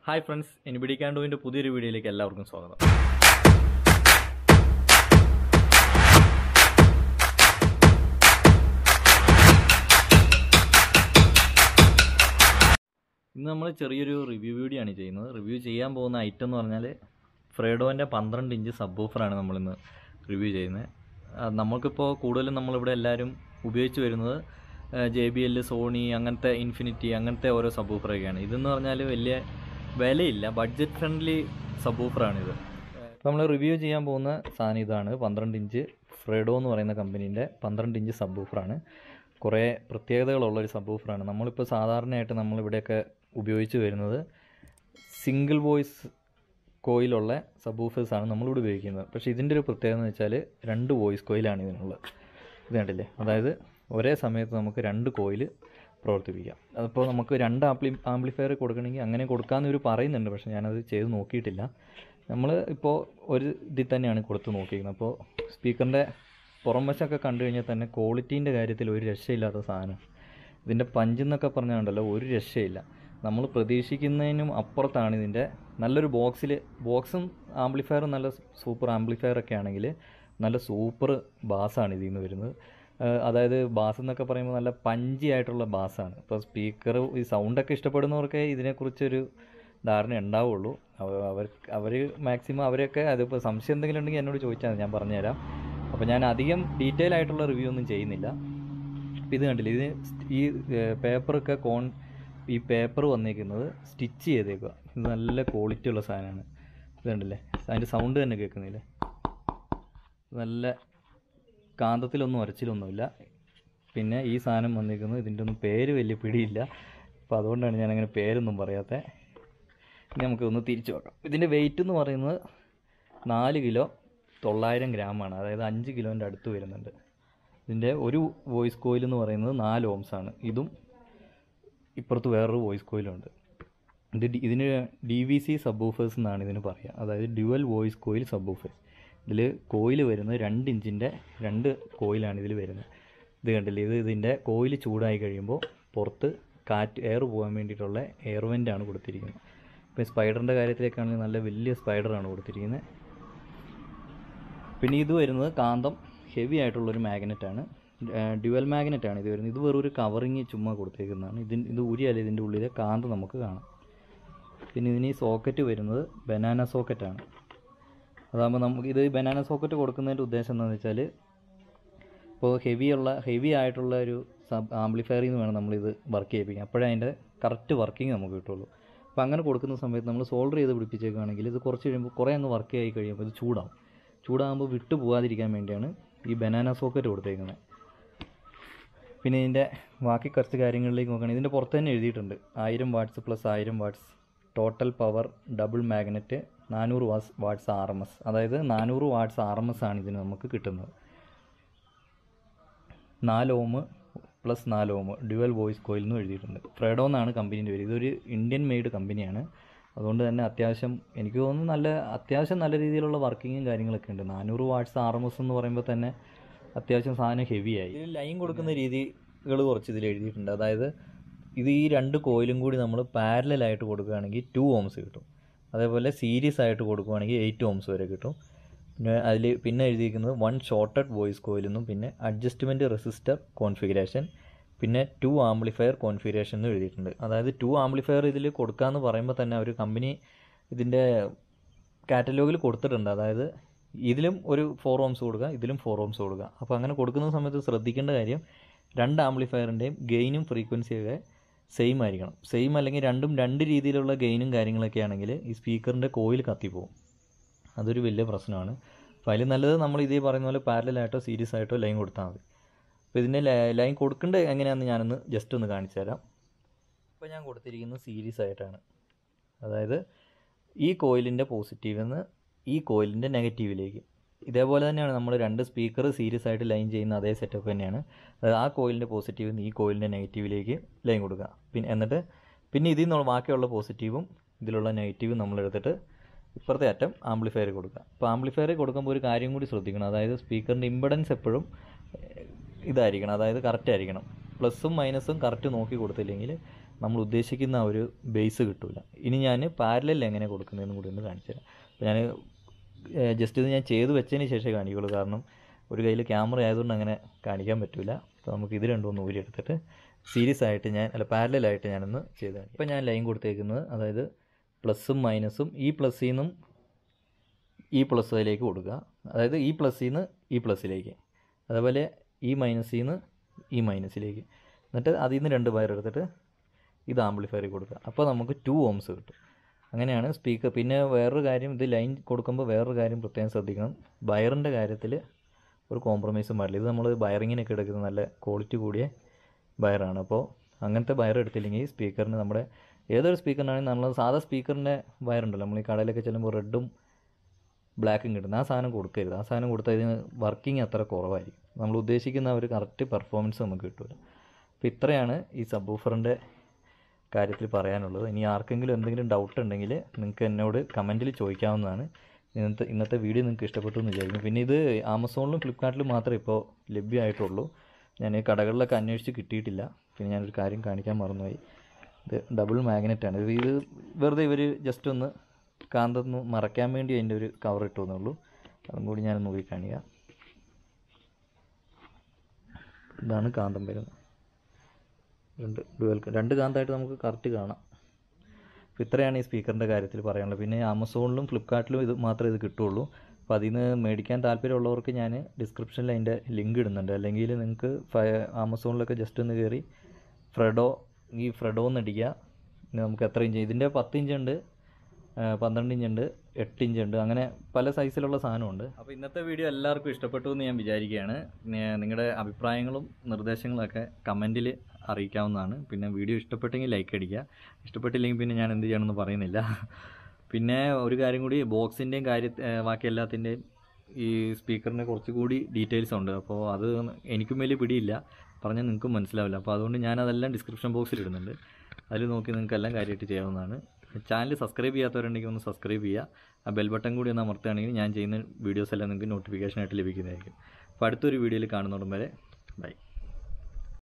hi friends എനിബിഡി കാൻഡുവിൻ്റെ പുതിയൊരു വീഡിയോയിലേക്ക് എല്ലാവർക്കും സ്വാഗതം ഇന്ന് നമ്മൾ ചെറിയൊരു റിവ്യൂ വീഡിയോ ആണ് ചെയ്യുന്നത് റിവ്യൂ ചെയ്യാൻ പോകുന്ന ഐറ്റം എന്ന് പറഞ്ഞാൽ ഫ്രേഡോൻ്റെ പന്ത്രണ്ട് ഇഞ്ച് സബ് ബൂഫറാണ് നമ്മളിന്ന് റിവ്യൂ ചെയ്യുന്നത് ആ, നമ്മൾക്കിപ്പോൾ കൂടുതലും നമ്മളിവിടെ എല്ലാവരും ഉപയോഗിച്ച് വരുന്നത് ജെ ബി എൽ സോണി അങ്ങനത്തെ ഇൻഫിനിറ്റി അങ്ങനത്തെ ഓരോ സബ് ബൂഫറൊക്കെയാണ് ഇതെന്ന് പറഞ്ഞാൽ വലിയ വിലയില്ല ബഡ്ജറ്റ് ഫ്രണ്ട്ലി സബ് ബൂഫറാണിത് നമ്മൾ റിവ്യൂ ചെയ്യാൻ പോകുന്ന സാധനം ഇതാണ് പന്ത്രണ്ട് ഇഞ്ച് ഫ്രെഡോ എന്ന് പറയുന്ന കമ്പനീൻ്റെ പന്ത്രണ്ട് ഇഞ്ച് സബ് ബൂഫറാണ് കുറേ പ്രത്യേകതകളുള്ള ഒരു സബ് ബൂഫറാണ് നമ്മളിപ്പോൾ സാധാരണയായിട്ട് നമ്മളിവിടെയൊക്കെ ഉപയോഗിച്ച് വരുന്നത് സിംഗിൾ വോയിസ് കോയിലുള്ള സബ് ബൂഫേഴ്സാണ് നമ്മളിവിടെ ഉപയോഗിക്കുന്നത് പക്ഷേ ഇതിൻ്റെ ഒരു പ്രത്യേകത എന്ന് വെച്ചാൽ രണ്ട് വോയിസ് കോയിലാണ് ഇതിനുള്ളത് ഇത് കണ്ടില്ലേ അതായത് ഒരേ സമയത്ത് നമുക്ക് രണ്ട് കോയിൽ പ്രവർത്തിപ്പിക്കാം അതിപ്പോൾ നമുക്ക് രണ്ട് ആംപ്ലി ആംപ്ലിഫയർ കൊടുക്കണമെങ്കിൽ അങ്ങനെ കൊടുക്കാമെന്ന് ഇവർ പറയുന്നുണ്ട് പക്ഷേ ഞാനത് ചെയ്ത് നോക്കിയിട്ടില്ല നമ്മൾ ഇപ്പോൾ ഒരു ഇതിൽ തന്നെയാണ് കൊടുത്ത് നോക്കിയിരിക്കുന്നത് അപ്പോൾ സ്പീക്കറിൻ്റെ പുറം വശമൊക്കെ കണ്ടു കഴിഞ്ഞാൽ തന്നെ ക്വാളിറ്റീൻ്റെ കാര്യത്തിൽ ഒരു രക്ഷയില്ലാത്ത സാധനം ഇതിൻ്റെ പഞ്ചെന്നൊക്കെ പറഞ്ഞുണ്ടല്ലോ ഒരു രക്ഷയില്ല നമ്മൾ പ്രതീക്ഷിക്കുന്നതിനും അപ്പുറത്താണ് ഇതിൻ്റെ നല്ലൊരു ബോക്സിൽ ബോക്സും ആംപ്ലിഫയറും നല്ല സൂപ്പർ ആംപ്ലിഫയറൊക്കെ ആണെങ്കിൽ നല്ല സൂപ്പർ ബാസാണ് ഇതിൽ നിന്ന് വരുന്നത് ഏഹ് അതായത് ബാസ് എന്നൊക്കെ പറയുമ്പോൾ നല്ല പഞ്ചി ആയിട്ടുള്ള ബാസാണ് ഇപ്പോൾ സ്പീക്കർ ഈ സൗണ്ടൊക്കെ ഇഷ്ടപ്പെടുന്നവർക്ക് ഇതിനെക്കുറിച്ചൊരു ധാരണ ഉണ്ടാവുള്ളൂ അവ- അവർ അവർ മാക്സിമം അവരൊക്കെ അതിപ്പോൾ സംശയം എന്തെങ്കിലും ഉണ്ടെങ്കിൽ എന്നോട് ചോദിച്ചാൽ മതി, ഞാൻ പറഞ്ഞുതരാം അപ്പോൾ ഞാൻ അധികം ഡീറ്റെയിൽ ആയിട്ടുള്ള റിവ്യൂ ഒന്നും ചെയ്യുന്നില്ല അപ്പോൾ ഇത് കണ്ടില്ല ഇത് ഈ പേപ്പറൊക്കെ കോൺ ഈ പേപ്പർ വന്നേക്കുന്നത് സ്റ്റിച്ച് ചെയ്തേക്കുക ഇത് നല്ല ക്വാളിറ്റി ഉള്ള സാധനമാണ് ഇത് കണ്ടില്ലേ അതിൻ്റെ സൗണ്ട് തന്നെ കേൾക്കുന്നില്ലേ നല്ല കാന്തത്തിലൊന്നും ഉരച്ചിലൊന്നുമില്ല പിന്നെ ഈ സാധനം വന്നിരിക്കുന്നത് ഇതിൻ്റെ ഒന്നും പേര് വലിയ പിടിയില്ല അപ്പോൾ അതുകൊണ്ടാണ് ഞാൻ അങ്ങനെ പേരൊന്നും പറയാത്തത് ഇനി നമുക്ക് ഒന്ന് തിരിച്ചു വെക്കാം ഇതിൻ്റെ വെയിറ്റ് എന്ന് പറയുന്നത് നാല് കിലോ തൊള്ളായിരം ഗ്രാമാണ് അതായത് അഞ്ച് കിലോൻ്റെ അടുത്ത് വരുന്നുണ്ട് ഇതിൻ്റെ ഒരു വോയിസ് കോയിൽ എന്ന് പറയുന്നത് നാല് ഓംസ് ആണ് ഇതും ഇപ്പുറത്ത് വേറൊരു വോയിസ് കോയിലുണ്ട് ഇത് ഡി- ഇതിന് ഡി വി സി സബ്ബൂഫേഴ്സ് എന്നാണ് ഇതിന് പറയുക അതായത് ഡ്യുവൽ വോയിസ് കോയിൽ സബ്ബൂഫേഴ്സ് ഇതിൽ കോയിൽ വരുന്നത് രണ്ട് ഇഞ്ചിൻ്റെ രണ്ട് കോയിലാണ് ഇതിൽ വരുന്നത് ഇത് കണ്ടില്ലേ ഇത് ഇതിൻ്റെ കോയിൽ ചൂടായി കഴിയുമ്പോൾ പുറത്ത് കാറ്റ് എയർ പോകാൻ വേണ്ടിയിട്ടുള്ള എയർ വെൻ്റാണ് കൊടുത്തിരിക്കുന്നത് ഇപ്പോൾ സ്പൈഡറിൻ്റെ കാര്യത്തിലേക്കാണെങ്കിൽ നല്ല വലിയ സ്പൈഡറാണ് കൊടുത്തിരിക്കുന്നത് പിന്നെ ഇത് വരുന്നത് കാന്തം ഹെവി ആയിട്ടുള്ളൊരു മാഗ്നറ്റാണ് ഡ്യുവൽ മാഗ്നറ്റാണ് ഇത് വരുന്നത് ഇത് വെറും ഒരു കവറിങ് ചുമ്മാ കൊടുത്തേക്കുന്നതാണ് ഇതിന് ഇത് ഊരിയാൽ ഇതിൻ്റെ ഉള്ളിലെ കാന്തം നമുക്ക് കാണാം പിന്നെ ഇതിന് ഈ സോക്കറ്റ് വരുന്നത് ബനാന സോക്കറ്റാണ് അതാകുമ്പോൾ നമുക്ക് ഇത് ബനാന സോക്കറ്റ് കൊടുക്കുന്നതിൻ്റെ ഉദ്ദേശം എന്താണെന്ന് വെച്ചാൽ ഇപ്പോൾ ഹെവിയുള്ള ഹെവി ആയിട്ടുള്ള ഒരു സബ് ആംപ്ലിഫയറിൽ നിന്ന് വേണം നമ്മളിത് വർക്ക് ചെയ്യിപ്പിക്കാൻ അപ്പോഴേ അതിൻ്റെ കറക്റ്റ് വർക്കിംഗ് നമുക്ക് കിട്ടുള്ളൂ അപ്പോൾ അങ്ങനെ കൊടുക്കുന്ന സമയത്ത് നമ്മൾ സോൾഡർ ചെയ്ത് പിടിപ്പിച്ചേക്കുകയാണെങ്കിൽ ഇത് കുറച്ച് കഴിയുമ്പോൾ കുറേ അങ്ങ് വർക്ക് ആയി കഴിയുമ്പോൾ ഇത് ചൂടാവും ചൂടാകുമ്പോൾ വിട്ടു പോകാതിരിക്കാൻ വേണ്ടിയാണ് ഈ ബനാന സോക്കറ്റ് കൊടുത്തേക്കുന്നത് പിന്നെ ഇതിൻ്റെ ബാക്കി കുറച്ച് കാര്യങ്ങളിലേക്ക് നോക്കുകയാണെങ്കിൽ ഇതിൻ്റെ പുറത്ത് തന്നെ എഴുതിയിട്ടുണ്ട് ആയിരം വാട്ട്സ് പ്ലസ് ആയിരം watts total power double magnet നാനൂറ് watts watts R M S അതായത് നാനൂറ് വാട്ട്സ് ആർ എം എസ് ആണ് ഇതിന് നമുക്ക് കിട്ടുന്നത് നാല് ഓം പ്ലസ് നാല് ഓം ഡ്യുവൽ വോയിസ് കോയിൽ എന്ന് എഴുതിയിട്ടുണ്ട് ഫ്രെഡോ എന്നാണ് കമ്പനീൻ്റെ പേര് ഇതൊരു ഇന്ത്യൻ മെയ്ഡ് കമ്പനിയാണ് അതുകൊണ്ട് തന്നെ അത്യാവശ്യം എനിക്ക് തോന്നുന്നു നല്ല അത്യാവശ്യം നല്ല രീതിയിലുള്ള വർക്കിങ്ങും കാര്യങ്ങളൊക്കെ ഉണ്ട് നാനൂറ് വാട്ട്സ് ആർ എം എസ് എന്ന് പറയുമ്പോൾ തന്നെ അത്യാവശ്യം സാധനം ഹെവിയായി ഇതിൽ ലൈൻ കൊടുക്കുന്ന രീതികൾ കുറച്ച് ഇതിൽ എഴുതിയിട്ടുണ്ട് അതായത് ഇത് ഈ രണ്ട് കോയിലും കൂടി നമ്മൾ പാരലായിട്ട് കൊടുക്കുകയാണെങ്കിൽ ടു ഓംസ് കിട്ടും അതേപോലെ സീരീസ് ആയിട്ട് കൊടുക്കുകയാണെങ്കിൽ എയ്റ്റ് ഓംസ് വരെ കിട്ടും പിന്നെ അതിൽ പിന്നെ എഴുതിയിരിക്കുന്നത് വൺ ഷോർട്ടഡ് വോയിസ് കോയിൽ എന്നും പിന്നെ അഡ്ജസ്റ്റ്മെൻറ്റ് റെസിസ്റ്റർ കോൺഫിഗറേഷൻ പിന്നെ ടു ആംപ്ലിഫയർ കോൺഫിഗറേഷൻ എന്ന് എഴുതിയിട്ടുണ്ട് അതായത് ടു ആംപ്ലിഫയർ ഇതിൽ കൊടുക്കാമെന്ന് പറയുമ്പോൾ തന്നെ ഒരു കമ്പനി ഇതിൻ്റെ കാറ്റലോഗിൽ കൊടുത്തിട്ടുണ്ട് അതായത് ഇതിലും ഒരു ഫോർ ഓംസ് കൊടുക്കുക ഇതിലും ഫോർ ഓംസ് കൊടുക്കുക അപ്പോൾ അങ്ങനെ കൊടുക്കുന്ന സമയത്ത് ശ്രദ്ധിക്കേണ്ട കാര്യം രണ്ട് ആംപ്ലിഫയറിൻ്റെയും ഗെയിനും ഫ്രീക്വൻസിയൊക്കെ സെയിം ആയിരിക്കണം സെയിം അല്ലെങ്കിൽ രണ്ടും രണ്ട് രീതിയിലുള്ള ഗെയിനും കാര്യങ്ങളൊക്കെ ആണെങ്കിൽ ഈ സ്പീക്കറിൻ്റെ കോയിൽ കത്തിപ്പോവും അതൊരു വലിയ പ്രശ്നമാണ് അപ്പോൾ അതിൽ നല്ലത് നമ്മൾ ഇതേ പറയുന്ന പോലെ പാരലായിട്ടോ സീരീസ് ആയിട്ടോ ലൈൻ കൊടുത്താൽ മതി അപ്പോൾ ഇതിൻ്റെ ലൈൻ കൊടുക്കേണ്ടത് എങ്ങനെയാണെന്ന് ഞാനൊന്ന് ജസ്റ്റ് ഒന്ന് കാണിച്ചു തരാം ഇപ്പോൾ ഞാൻ കൊടുത്തിരിക്കുന്നത് സീരീസ് ആയിട്ടാണ് അതായത് ഈ കോയിലിൻ്റെ പോസിറ്റീവിൽ നിന്ന് ഈ കോയിലിൻ്റെ നെഗറ്റീവിലേക്ക് ഇതേപോലെ തന്നെയാണ് നമ്മൾ രണ്ട് സ്പീക്കർ സീരീസ് ആയിട്ട് ലൈൻ ചെയ്യുന്ന അതേ സെറ്റപ്പ് തന്നെയാണ് അതായത് ആ കോയിലിൻ്റെ പോസിറ്റീവിൽ നിന്ന് ഈ കോയിലിൻ്റെ നെഗറ്റീവിലേക്ക് ലൈൻ കൊടുക്കുക പിന്നെ എന്നിട്ട് പിന്നെ ഇതിൽ നിന്ന് ബാക്കിയുള്ള പോസിറ്റീവും ഇതിലുള്ള നെഗറ്റീവും നമ്മൾ എടുത്തിട്ട് ഇപ്പുറത്തെ അറ്റം ആംപ്ലിഫയർ കൊടുക്കുക അപ്പോൾ ആംപ്ലിഫയർ കൊടുക്കുമ്പോൾ ഒരു കാര്യം കൂടി ശ്രദ്ധിക്കണം അതായത് സ്പീക്കറിൻ്റെ ഇമ്പഡൻസ് എപ്പോഴും ഏഹ്, ഇതായിരിക്കണം അതായത് കറക്റ്റ് ആയിരിക്കണം പ്ലസും മൈനസും കറക്റ്റ് നോക്കി കൊടുത്തില്ലെങ്കിൽ നമ്മൾ ഉദ്ദേശിക്കുന്ന ആ ഒരു ബേസ് കിട്ടില്ല ഇനി ഞാൻ പാരലൽ എങ്ങനെ കൊടുക്കുന്നതെന്ന് കൂടി ഒന്ന് കാണിച്ചു തരാം അപ്പോൾ ഞാൻ ജസ്റ്റ് ഇത് ഞാൻ ചെയ്ത് വെച്ചതിന് ശേഷമേ കാണിക്കുള്ളൂ കാരണം ഒരു കയ്യിൽ ക്യാമറ ആയതുകൊണ്ട് അങ്ങനെ കാണിക്കാൻ പറ്റില്ല അപ്പോൾ നമുക്ക് ഇത് രണ്ടും ഒന്ന് ഊരിയെടുത്തിട്ട് സീരീസ് ആയിട്ട് ഞാൻ അല്ല പാരലായിട്ട് ഞാനൊന്ന് ചെയ്ത് കാണിക്കാം ഇപ്പോൾ ഞാൻ ലൈൻ കൊടുത്തേക്കുന്നത് അതായത് പ്ലസ്സും മൈനസും ഈ പ്ലസ്സിൽ നിന്നും ഈ പ്ലസ്സിലേക്ക് കൊടുക്കുക അതായത് ഈ പ്ലസ്സിൽ നിന്ന് ഈ പ്ലസ്സിലേക്ക് അതേപോലെ ഈ മൈനസിൽ നിന്ന് ഈ മൈനസിലേക്ക് എന്നിട്ട് അതിൽ നിന്ന് രണ്ട് വയർ എടുത്തിട്ട് ഇത് ആംപ്ലിഫയറിൽ കൊടുക്കുക അപ്പോൾ നമുക്ക് ടു ഓംസ് കിട്ടും അങ്ങനെയാണ് സ്പീക്കർ പിന്നെ വേറൊരു കാര്യം ഇത് ലൈൻ കൊടുക്കുമ്പോൾ വേറൊരു കാര്യം പ്രത്യേകം ശ്രദ്ധിക്കണം വയറിൻ്റെ കാര്യത്തിൽ ഒരു കോംപ്രമൈസും പാടില്ല ഇത് നമ്മൾ വയറിങ്ങിനൊക്കെ എടുക്കുന്ന നല്ല ക്വാളിറ്റി കൂടിയ വയറാണ് അപ്പോൾ അങ്ങനത്തെ വയർ എടുത്തില്ലെങ്കിൽ സ്പീക്കറിന് നമ്മുടെ ഏതൊരു സ്പീക്കറിനാണെങ്കിൽ നമ്മൾ സാധാ സ്പീക്കറിൻ്റെ വയറുണ്ടല്ലോ നമ്മൾ ഈ കടയിലൊക്കെ ചെല്ലുമ്പോൾ റെഡും ബ്ലാക്കും കിട്ടുന്നത് ആ സാധനം കൊടുക്കരുത് ആ സാധനം കൊടുത്താൽ ഇതിന് വർക്കിംഗ് അത്ര കുറവായിരിക്കും നമ്മൾ ഉദ്ദേശിക്കുന്ന ഒരു കറക്റ്റ് പെർഫോമൻസ് നമുക്ക് കിട്ടില്ല അപ്പോൾ ഇത്രയാണ് ഈ സബ്ബൂഫറിൻ്റെ കാര്യത്തിൽ പറയാനുള്ളത് ഇനി ആർക്കെങ്കിലും എന്തെങ്കിലും ഡൗട്ട് ഉണ്ടെങ്കിൽ നിങ്ങൾക്ക് എന്നോട് കമൻറ്റിൽ ചോദിക്കാവുന്നതാണ് ഇന്നത്തെ ഇന്നത്തെ വീഡിയോ നിങ്ങൾക്ക് ഇഷ്ടപ്പെട്ടു എന്ന് വിചാരിക്കുന്നു പിന്നെ ഇത് ആമസോണിലും ഫ്ലിപ്കാർട്ടിലും മാത്രമേ ഇപ്പോൾ ലഭ്യമായിട്ടുള്ളൂ ഞാൻ കടകളിലൊക്കെ അന്വേഷിച്ച് കിട്ടിയിട്ടില്ല പിന്നെ ഞാനൊരു കാര്യം കാണിക്കാൻ മറന്നുപോയി ഇത് ഡബിൾ മാഗ്നറ്റാണ് ഇത് ഇത് വെറുതെ ഇവർ ജസ്റ്റ് ഒന്ന് കാന്തൊന്ന് മറയ്ക്കാൻ വേണ്ടി അതിൻ്റെ ഒരു കവർ ഇട്ടു എന്നുള്ളൂ അതും കൂടി ഞാനൊന്ന് നോക്കി കാണിക്കുക ഇതാണ് കാന്തം വരുന്നത് രണ്ട് ഡുവൽ രണ്ട് കാന്തമായിട്ട് നമുക്ക് കറക്റ്റ് കാണാം അപ്പോൾ ഇത്രയാണ് ഈ സ്പീക്കറിൻ്റെ കാര്യത്തിൽ പറയാനുള്ളത് പിന്നെ ആമസോണിലും ഫ്ലിപ്കാർട്ടിലും ഇത് മാത്രമേ ഇത് കിട്ടുള്ളൂ അപ്പോൾ അതിൽ നിന്ന് മേടിക്കാൻ താല്പര്യമുള്ളവർക്ക് ഞാൻ ഡിസ്ക്രിപ്ഷനിൽ അതിൻ്റെ ലിങ്ക് ഇടുന്നുണ്ട് അല്ലെങ്കിൽ നിങ്ങൾക്ക് ആമസോണിലൊക്കെ ജസ്റ്റ് ഒന്ന് കയറി ഫ്രെഡോ ഈ ഫ്രെഡോ എന്ന് അടിക്കുക പിന്നെ നമുക്ക് എത്ര ഇഞ്ച് ഇതിൻ്റെ പത്ത് ഇഞ്ച് ഉണ്ട് ആ, പന്ത്രണ്ട് ഇഞ്ച് ഉണ്ട് എട്ട് ഇഞ്ച് ഉണ്ട് അങ്ങനെ പല സൈസിലുള്ള സാധനമുണ്ട് അപ്പോൾ ഇന്നത്തെ വീഡിയോ എല്ലാവർക്കും ഇഷ്ടപ്പെട്ടു എന്ന് ഞാൻ വിചാരിക്കുകയാണ് പിന്നെ നിങ്ങളുടെ അഭിപ്രായങ്ങളും നിർദ്ദേശങ്ങളൊക്കെ കമൻറ്റിൽ അറിയിക്കാവുന്നതാണ് പിന്നെ വീഡിയോ ഇഷ്ടപ്പെട്ടെങ്കിൽ ലൈക്ക് അടിക്കുക ഇഷ്ടപ്പെട്ടില്ലെങ്കിൽ പിന്നെ ഞാൻ എന്ത് ചെയ്യണമെന്ന് പറയുന്നില്ല പിന്നെ ഒരു കാര്യം കൂടി ബോക്സിൻ്റെയും കാര്യ ഏഹ് ബാക്കി എല്ലാത്തിൻ്റെയും ഈ സ്പീക്കറിന് കുറച്ചുകൂടി ഡീറ്റെയിൽസ് ഉണ്ട് അപ്പോൾ അത് എനിക്കും വലിയ പിടിയില്ല പറഞ്ഞാൽ നിങ്ങൾക്കും മനസ്സിലാവില്ല അപ്പോൾ അതുകൊണ്ട് ഞാൻ അതെല്ലാം ഡിസ്ക്രിപ്ഷൻ ബോക്സിൽ ഇടുന്നുണ്ട് അതിൽ നോക്കി നിങ്ങൾക്ക് എല്ലാം കാര്യമായിട്ട് ചെയ്യാവുന്നതാണ് ചാനൽ സബ്സ്ക്രൈബ് ചെയ്യാത്തവരുണ്ടെങ്കിൽ ഒന്ന് സബ്സ്ക്രൈബ് ചെയ്യുക ആ ബെൽ ബട്ടൺ കൂടി ഒന്ന് അമർത്തുകയാണെങ്കിൽ ഞാൻ ചെയ്യുന്ന വീഡിയോസ് എല്ലാം നിങ്ങൾക്ക് നോട്ടിഫിക്കേഷൻ ആയിട്ട് ലഭിക്കുന്നതായിരിക്കും അപ്പോൾ അടുത്തൊരു വീഡിയോയിൽ കാണുന്നോടും വരെ ബൈ